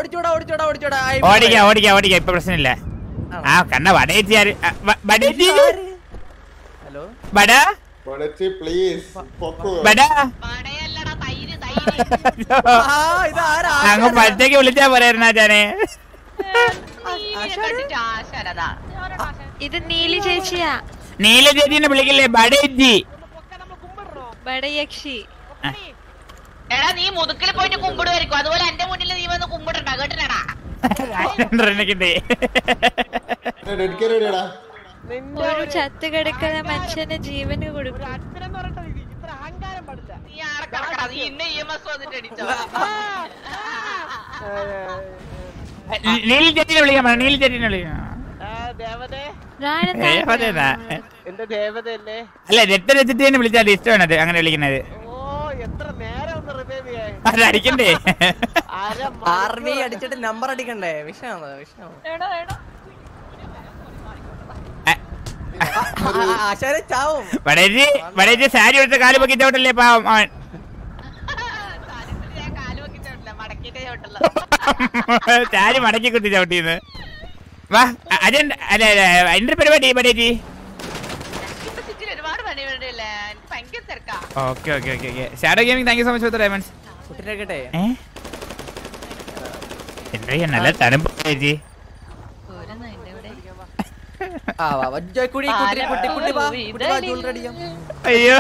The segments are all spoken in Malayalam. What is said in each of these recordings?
ഓടിച്ചോടാ ഓടിച്ചോടാ ഓടിച്ചോടാ ആയി, ഓടിക്കാം ഓടിക്കാം ഓടിക്കാം ഇപ്പൊ പ്രശ്നമില്ല ആ കണ്ണ വടയേച്ചി ആര് ആ, വ- വടയേച്ചി ആര്? ഹലോ ബട കൊടച്ചി പ്ലീസ് പൊക്കോ ബട പടയല്ലടാ തൈര് തൈര് ആ ഇത് ആരാ അങ്ങ് പച്ചക്ക് വിളിച്ചാ പോരായിരുന്നാ ചാനെ നീലിനെ കണ്ടിട്ട് ആശാരതാ ഇത് നീലി ചേച്ചിയാ നീല ചേച്ചിനെ വിളിക്കില്ലേ ബടേച്ചി ബടയക്ഷി എടാ നീ മുതുക്കിൽ പോയിട്ട് കുമ്പിടുമായിരിക്കും അതുപോലെ എന്റെ മുന്നിൽ നീ വന്ന് കുമ്പിടണ്ട കേട്ടില്ലടാ എനിക്കിട്ടേ ഡെഡിക്കേറ്റ് എവിടെയാടാ ഒരു ചത്ത് കിടക്കുന്ന മനുഷ്യന് ജീവന് കൊടുക്കും നീ ആടെ കിടക്കടാ നീ ഇന്ന ഇ എം എസ് വന്നിട്ട് അടിച്ചോ നീല ചേച്ചിനെ വിളിക്കാൻ പറ നീല ചേച്ചിനെ വിളിക്കാം റാണെന്താ ദേവതേതാ? എന്റെ ദേവതയല്ലേ അല്ല രക്തരച്ചിട്ട് തന്നെ വിളിച്ചാൽ ഇഷ്ടമാണത് അങ്ങനെ വിളിക്കുന്നത് ഓ എത്ര നേരം ഒന്ന് റിവൈവ് ചെയ്യാൻ അത് അടിക്കണ്ടേ ആർമി അടിച്ചിട്ട് നമ്പർ അടിക്കണ്ടേ വിഷയമാണ് വിഷയമാണ് ആശാരെ ചാവും വടേജി വടേജി സാരി എടുത്ത് കാല് പൊക്കി ചവിട്ടല്ലേ പാവം അവൻ ഞാൻ കാല് വെക്കി ചോട്ടില്ല മടക്കിയിട്ടേ ചോട്ടുള്ള സാരി മടക്കി കുത്തി ചവിട്ടിന്ന് വാ അ- അതെന്താ അല്ല അല്ല എന്റെ പരിപാടി വടേജി ഇപ്പൊ സിറ്റിയിൽ ഒരുപാട് പണി വേണ്ടിയല്ലേ എനിക്ക് ഭയങ്കര തിരക്കാ okay okay okay okay shadow gaming thank you so much for diamonds കുട്ടിരക്കട്ടെ ഏ എന്താ ഈ നല്ല തണുപ്പ് ചേച്ചി ആ വാ വാ ജോയ്ക്കുടി കുട്ടി കുട്ടി കുട്ടി വാ കുട്ടി വാ ജൂലറി അടിക്കാം അയ്യോ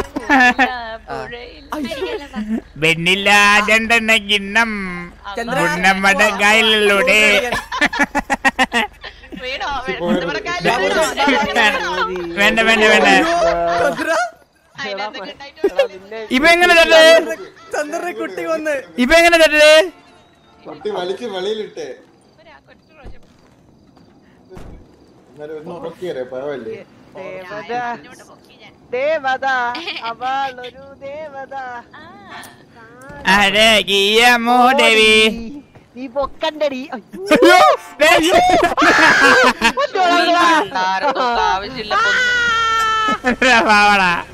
വെണ്ണില്ല രണ്ടെണ്ണ കിണ്ണം ചന്ദ്ര. ഗുണമടകായിലൂടെ വീണോ പോയത്. നമ്മുടെ കാലിൽ വീണോ? വേണ്ട വേണ്ട വേണ്ട ചന്ദ്ര അതിനകത്തൊക്കെ ഉണ്ടായിട്ട് ഇപ്പൊ എങ്ങനെ തട്ടേ ചന്ദ്രനെ കുട്ടി വന്ന് ഇപ്പൊ എങ്ങനെ തട്ടേ കുട്ടി വലിച്ച് വെളിയിലിട്ടേ എന്നാലും ഒന്ന് ഉറക്കിയറേ പറവല്ലേ ദേവത ദേവത അവൾ ഒരു ദേവത അഴകിയ മോദേവി നീ പൊക്കണ്ടടി അയ്യോ, ദേ, അയ്യോ. ഈ കണ്ടാരത്തൊക്കെ ആവശ്യമില്ല പാവടാ